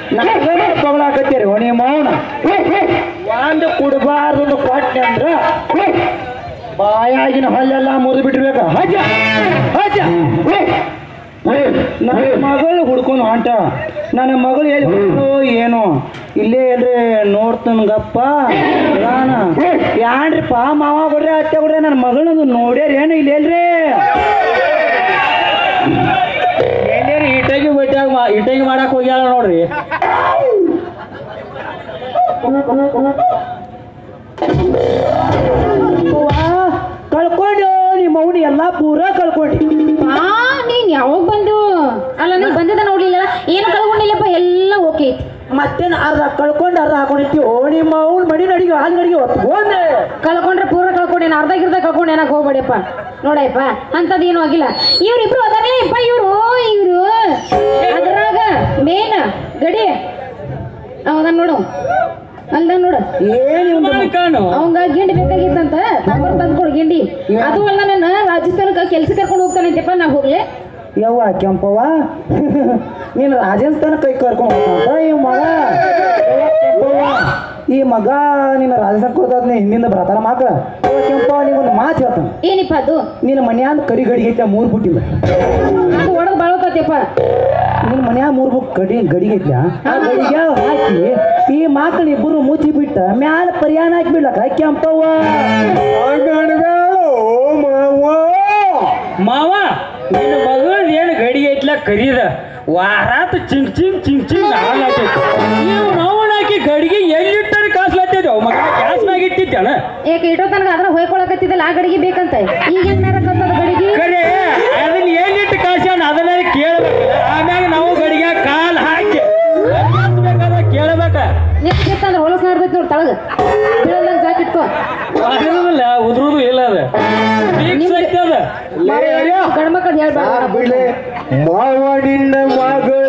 ನನಗೇನು ತಗೊಳಕತ್ತೀರಿ ಒಣಿ ಮೌನ ಒಂದು ಕುಡಬಾರ್ದು ಕೊಟ್ಟೆ ಅಂದ್ರ ಬಾಯಾಗಿನ ಹಲ್ಲೆಲ್ಲ ಮುರಿದು ಬಿಟ್ಟಿರ್ಬೇಕ ಹಜ ಹಜ ನನ್ನ ಮಗಳು ಹುಡ್ಕೊಂಡು ಹೊಂಟ ನನ್ನ ಮಗಳು ಎಲ್ಲಿ ಹುಡುಕೋ ಏನು ಇಲ್ಲೇ ಎಲ್ರಿ ನೋಡ್ತನ್ಗಪ್ಪ ರಾಣ ಯಾನ್ರಿಪ್ಪ ಮಾವ ಕೊಡ್ರಿ ಅತ್ತೆ ಕೊಡ್ರಿ ನನ್ನ ಮಗಳನ್ನದು ನೋಡ್ಯಾರ ಏನು ಇಲ್ಲಿ ಎಲ್ರಿ ಎಲ್ಲೇರಿ ಇಟಾಗಿ ಬಿಟ್ಟಾಗ ಮಾ ಇಟಾಗಿ ಮಾಡಕ್ ಹೋಗ್ಯಾಳ ನೋಡ್ರಿ ಕಳ್ಕೊಂಡು ನಿಮ್ಮ ಮೌನಿ ಎಲ್ಲ ಪೂರ ಕಳ್ಕೊಂಡಿ ಆ ನೀನ್ ಯಾವಾಗ ಬಂದು ಅಲ್ಲ ನೀನ್ ಬಂದಿದ್ದ ನೋಡ್ಲಿಲ್ಲ ಏನು ಕಳ್ಕೊಂಡಿಲ್ಲಪ್ಪ ಎಲ್ಲ ಓಕೆ ಐತಿ ಮತ್ತೇನು ಅರ್ಧ ಕಳ್ಕೊಂಡು ಅರ್ಧ ಹಾಕೊಂಡಿರ್ತೀವಿ ಓ ನಿಮ್ಮ ಅವ್ನ ಮಡಿ ನಡಿಗೆ ಹಾಲ್ ನಡಿಗೆ ಹೊತ್ಕೊಂಡೆ ಕಳ್ಕೊಂಡ್ರೆ ಪೂರ ಕಳ್ಕೊಂಡೇನ ಅರ್ಧ ಗಿರ್ದ ಕಳ್ಕೊಂಡು ಏನಕ್ಕೆ ಹೋಗ್ಬೇಡಿಯಪ್ಪ ನೋಡಪ್ಪ ಅಂಥದ್ದು ಏನೂ ಆಗಿಲ್ಲ ಇವ್ರಿಬ್ರು ಅದಾರೇ ಅಪ್ಪ ಇವರು ಇವರು ಅದ್ರಾಗ ಮೇನ್ ಗಡಿ ಹೌದಾ ನೋಡು ಅಲ್ದ ನೋಡು ಏನು ಕಾಣು ಅವಂಗ ಗಿಂಡಿ ಬೇಕಾಗಿತ್ತಂತ ತಂಬರ್ ತಂದ್ಕೊಡು ಗಿಂಡಿ ಅದು ಅಲ್ಲ ನನ್ನ ರಾಜಸ್ಥಾನಕ್ಕೆ ಕೆಲ್ಸ ಕರ್ಕೊಂಡು ಹೋಗ್ತಾನಂತೆಪ್ಪ ನಾ ಹೋಗ್ಲೆ ಯವ್ವ ಕೆಂಪವ್ವ ನೀನು ರಾಜಸ್ಥಾನ ಕೈ ಕರ್ಕೊಂಡು ಹೋಗ್ತಾನಂತ ಈ ಮಗ ಯವ್ವ ಕೆಂಪವ್ವ, ಈ ಮಗ ನಿನ್ನ ರಾಜಸ್ಥಾನ ಕೊಡ್ತಾನೆ ಹಿಂದಿಂದ ಬರತಾರ ಮಕ್ಕಳ ಕೆಂಪವ್ವ ನಿಗೊಂದು ಮಾತು ಹೇಳ್ತಾನೆ ಏನಿಪ್ಪ ಅದು ನಿನ್ನ ಮನ್ಯಾಂದ ಕರಿ ಗಡಿಗೆ ಐತೆ ಮೂರು ಬುಟ್ಟಿಂದ ಅದು ಒಡದ್ ಬಾಳೋತೈತೆಪ್ಪ ನಿನ್ನ ಮನ್ಯಾಗ ಮೂರು ಬುಕ್ ಗಡಿ ಗಡಿಗೆ ಐತ್ಲ ಆ ಗಡಿಗೆ ಹಾಕಿ ಈ ಮಕ್ಕಳು ಇಬ್ಬರು ಮುಚ್ಚಿ ಬಿಟ್ಟ ಮ್ಯಾಲ ಪರಿಯಾಣ ಹಾಕಿ ಬಿಡ್ಲಕ್ಕ ಕೆಂಪವ್ವ ಮಾವ ನಿನ್ನ ಮಗಳು ಏನು ಗಡಿ ಐತ್ಲ ಕರೀದ ವಾರಾತ್ ಚಿಂಗ್ ಚಿಂಗ್ ಚಿಂಗ್ ಚಿಂಗ್ ಹಾಲಾತೈತಿ ನೀವು ನಾವು ಹಾಕಿ ಗಡಿಗೆ ಎಲ್ಲಿಟ್ಟಾರ ಕಾಸ್ಲಾತೈತಿ ಅವ್ ಮಗ ಗ್ಯಾಸ್ನಾಗ ಇಟ್ಟಿದ್ದಾನ ಏಕೆ ಇಟ್ಟೋ ತನಕ ಅದ್ರ ಹೊಯ್ಕೊಳಕತ್ತಿದ್ದಲ್ಲ ಆ ಗಡಿಗೆ ಬೇಕಂತ ಈಗ ಹೆಂಗ್ ನರಕತ್ತದ ಗಡಿಗೆ ಕರೆ ಅದನ್ನ ಎಲ್ಲಿಟ್ಟು ಕಾಸ್ಯಾನ ಅದನ್ನ ಕೇಳ್ಬೇಕು ಆಮ್ಯಾಗ ನಾವು ಗಡಿಗೆ ಕಾಲ್ ಹಾಕಿ ಬೇಕಾದ್ರೆ ಕೇಳ್ಬೇಕ ನಿಂತಿತ್ತಂದ್ರೆ ಹೊಲಸ್ ನಾಡ್ದೈತಿ ನೋಡಿ ತಳಗ ಬೀಳಲ್ದಂಗ ಜಾಕ್ ಇಟ್ಕೋ ಅದಿರೋದಿಲ್ಲ ಉದ್ರುದು ಇಲ್ಲ ಅದ ಫಿಕ್ಸ್ ಐತಿ ಅದ ಗಂಡ್ಮಕ್ಳು ಹೇಳ್ಬಾರ್ದು ಮಾವನಿಂದ ಮಗಳ